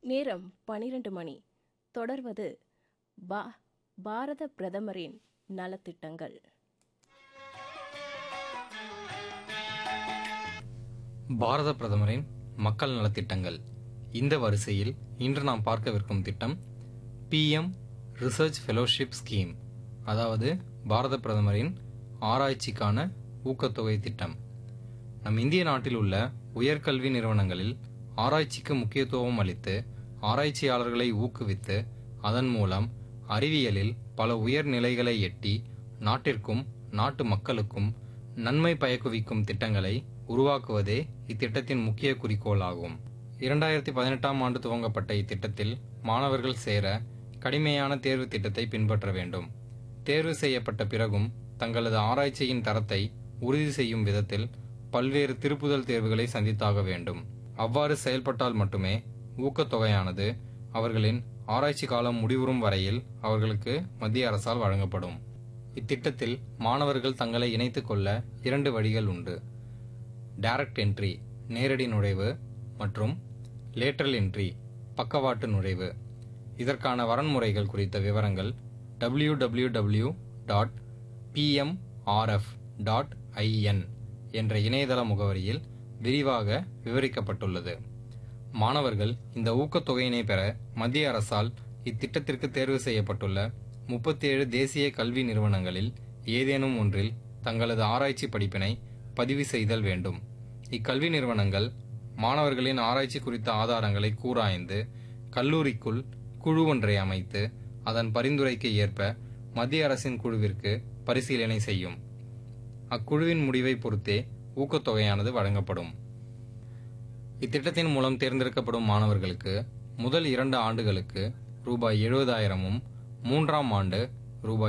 நேரம் பனிரெண்டு மணி தொடர்வது பா பாரத பிரதமரின் நலத்திட்டங்கள் பாரத பிரதமரின் மக்கள் நலத்திட்டங்கள் இந்த வரிசையில் இன்று நாம் பார்க்கவிருக்கும் திட்டம் பிஎம் ரிசர்ச் ஃபெலோஷிப் ஸ்கீம் அதாவது பாரத பிரதமரின் ஆராய்ச்சிக்கான ஊக்கத்தொகை திட்டம் நம் இந்திய நாட்டில் உள்ள உயர்கல்வி நிறுவனங்களில் ஆராய்ச்சிக்கு முக்கியத்துவம் அளித்து ஆராய்ச்சியாளர்களை ஊக்குவித்து அதன் மூலம் அறிவியலில் பல உயர் நிலைகளை எட்டி நாட்டிற்கும் நாட்டு மக்களுக்கும் நன்மை பயக்குவிக்கும் திட்டங்களை உருவாக்குவதே இத்திட்டத்தின் முக்கிய குறிக்கோள் ஆகும் இரண்டாயிரத்தி பதினெட்டாம் ஆண்டு துவங்கப்பட்ட இத்திட்டத்தில் மாணவர்கள் சேர கடுமையான தேர்வு திட்டத்தை பின்பற்ற வேண்டும் தேர்வு செய்யப்பட்ட பிறகும் தங்களது ஆராய்ச்சியின் தரத்தை உறுதி செய்யும் விதத்தில் பல்வேறு திருப்புதல் தேர்வுகளை சந்தித்தாக வேண்டும் அவ்வாறு செயல்பட்டால் மட்டுமே ஊக்கத்தொகையானது அவர்களின் ஆராய்ச்சி காலம் முடிவுறும் வரையில் அவர்களுக்கு மத்திய அரசால் வழங்கப்படும் இத்திட்டத்தில் மாணவர்கள் தங்களை இணைத்துக் கொள்ள இரண்டு வழிகள் உண்டு டைரக்ட் என்ட்ரி நேரடி நுழைவு மற்றும் லேட்டரல் என்ட்ரி பக்கவாட்டு நுழைவு இதற்கான வரன்முறைகள் குறித்த விவரங்கள் W W W dot PMRF dot IN என்ற இணையதள முகவரியில் விரிவாக விவரிக்கப்பட்டுள்ளது மாணவர்கள் இந்த ஊக்கத்தொகையினை பெற மத்திய அரசால் இத்திட்டத்திற்கு தேர்வு செய்யப்பட்டுள்ள முப்பத்தி ஏழு தேசிய கல்வி நிறுவனங்களில் ஏதேனும் ஒன்றில் தங்களது ஆராய்ச்சி படிப்பினை பதிவு செய்தல் வேண்டும் இக்கல்வி நிறுவனங்கள் மாணவர்களின் ஆராய்ச்சி குறித்த ஆதாரங்களை கூராய்ந்து கல்லூரிக்குள் குழு ஒன்றை அமைத்து அதன் பரிந்துரைக்கு ஏற்ப மத்திய அரசின் குழுவிற்கு பரிசீலனை செய்யும் அக்குழுவின் முடிவை பொறுத்தே ஊக்கத்தொகையானது வழங்கப்படும் இத்திட்டத்தின் மூலம் தேர்ந்தெடுக்கப்படும் மாணவர்களுக்கு முதல் இரண்டு ஆண்டுகளுக்கு ரூபாய் எழுபதாயிரமும் மூன்றாம் ஆண்டு